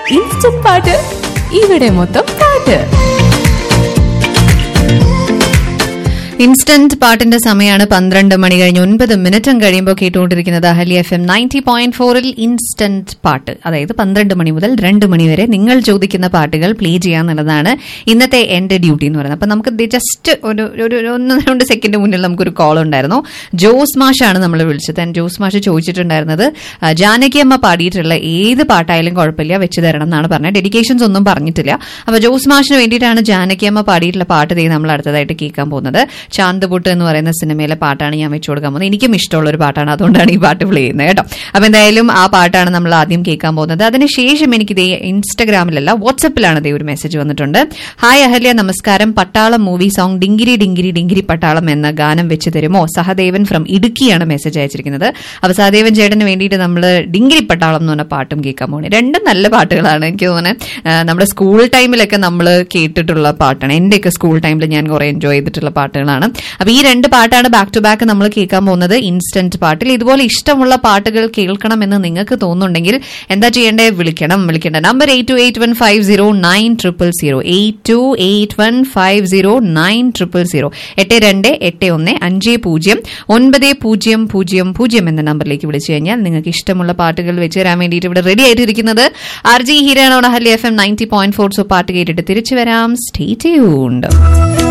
instant പാട്ട് ഇവിടെ മൊത്തം പാട്ട് ഇൻസ്റ്റന്റ് പാട്ടിന്റെ സമയമാണ് പന്ത്രണ്ട് മണി കഴിഞ്ഞ് ഒൻപത് മിനിറ്റും കഴിയുമ്പോൾ കേട്ടുകൊണ്ടിരിക്കുന്നത് അഹലി എഫ് എം നയൻറ്റി പോയിന്റ് ഫോറിൽ ഇൻസ്റ്റന്റ് പാട്ട് അതായത് പന്ത്രണ്ട് മണി മുതൽ രണ്ട് മണി വരെ നിങ്ങൾ ചോദിക്കുന്ന പാട്ടുകൾ പ്ലേ ചെയ്യാന്നുള്ളതാണ് ഇന്നത്തെ എന്റെ ഡ്യൂട്ടി എന്ന് പറയുന്നത് അപ്പൊ നമുക്ക് ജസ്റ്റ് ഒരു ഒരു ഒരു ഒന്ന് രണ്ട് സെക്കൻഡ് മുന്നിൽ നമുക്കൊരു കോൾ ഉണ്ടായിരുന്നു ജോസ് മാഷാണ് നമ്മൾ വിളിച്ചത് And ജോസ് മാഷ് ചോദിച്ചിട്ടുണ്ടായിരുന്നത് ആ, ജാനകി അമ്മ പാടിയിട്ടുള്ള ഏത് പാട്ടായാലും കുഴപ്പമില്ല വെച്ച് തരണം എന്നാണ് പറഞ്ഞത് ഡെഡിക്കേഷൻസ് ഒന്നും പറഞ്ഞിട്ടില്ല അപ്പൊ ജോസ് മാഷിന് വേണ്ടിയിട്ടാണ് ജാനകി അമ്മ പാടിയിട്ടുള്ള പാട്ട് ദേ നമ്മൾ അടുത്തതായിട്ട് കേൾക്കാൻ പോകുന്നത് ചാന്തുപുട്ട് എന്ന് പറയുന്ന സിനിമയിലെ പാട്ടാണ് ഞാൻ വെച്ചു കൊടുക്കാൻ പോകുന്നത് എനിക്കും ഇഷ്ടമുള്ള ഒരു പാട്ടാണ് അതുകൊണ്ടാണ് ഈ പാട്ട് പ്ലേ ചെയ്യുന്നത് കേട്ടോ അപ്പൊ എന്തായാലും ആ പാട്ടാണ് നമ്മൾ ആദ്യം കേൾക്കാൻ പോകുന്നത് അതിനുശേഷം എനിക്ക് ദേ ഇൻസ്റ്റഗ്രാമിലല്ല വാട്സപ്പിലാണ് ദേ ഒരു മെസ്സേജ് വന്നിട്ടുണ്ട് ഹായ് അഹല്യ നമസ്കാരം പട്ടാളം മൂവി സോങ് ഡിങ്കിരി ഡിങ്കിരി ഡിങ്കിരി പട്ടാളം എന്ന ഗാനം വെച്ച് തരുമോ സഹദേവൻ ഫ്രം ഇടുക്കിയാണ് മെസ്സേജ് അയച്ചിരിക്കുന്നത് അപ്പൊ സഹദേവൻ ചേട്ടന് വേണ്ടിയിട്ട് നമ്മൾ ഡിങ്കിരി പട്ടാളം എന്ന് പറഞ്ഞ പാട്ടും കേൾക്കാൻ പോകുന്നത് രണ്ടും നല്ല പാട്ടുകളാണ് എനിക്ക് തോന്നുന്നത് ആ, നമ്മുടെ സ്കൂൾ ടൈമിലൊക്കെ നമ്മൾ കേട്ടിട്ടുള്ള പാട്ടാണ് എന്റെയൊക്കെ സ്കൂൾ ടൈമിൽ ഞാൻ കുറെ എൻജോയ് ചെയ്തിട്ടുള്ള പാട്ടുകളാണ് അപ്പൊ ഈ രണ്ട് പാട്ടാണ് ബാക്ക് ടു ബാക്ക് നമ്മൾ കേൾക്കാൻ പോകുന്നത് ഇൻസ്റ്റന്റ് പാട്ടിൽ ഇതുപോലെ ഇഷ്ടമുള്ള പാട്ടുകൾ കേൾക്കണം എന്ന് നിങ്ങൾക്ക് തോന്നുന്നുണ്ടെങ്കിൽ എന്താ ചെയ്യേണ്ടത് വിളിക്കണം വിളിക്കേണ്ട number eight two eight one five zero nine triple zero eight two eight one five zero nine triple zero എട്ട് രണ്ട് എട്ട് ഒന്ന് അഞ്ച് പൂജ്യം ഒൻപത് പൂജ്യം പൂജ്യം പൂജ്യം എന്ന നമ്പറിലേക്ക് വിളിച്ചു കഴിഞ്ഞാൽ നിങ്ങൾക്ക് ഇഷ്ടമുള്ള പാട്ടുകൾ വെച്ച് തരാൻ വേണ്ടിയിട്ട് ഇവിടെ റെഡി ആയിട്ടിരിക്കുന്നത് ആർ ജി ഹീരാണോട് ഹലി F M ninety point four so പാട്ട് കേട്ടിട്ട് തിരിച്ചു വരാം സ്റ്റേ ട്യൂൺഡ്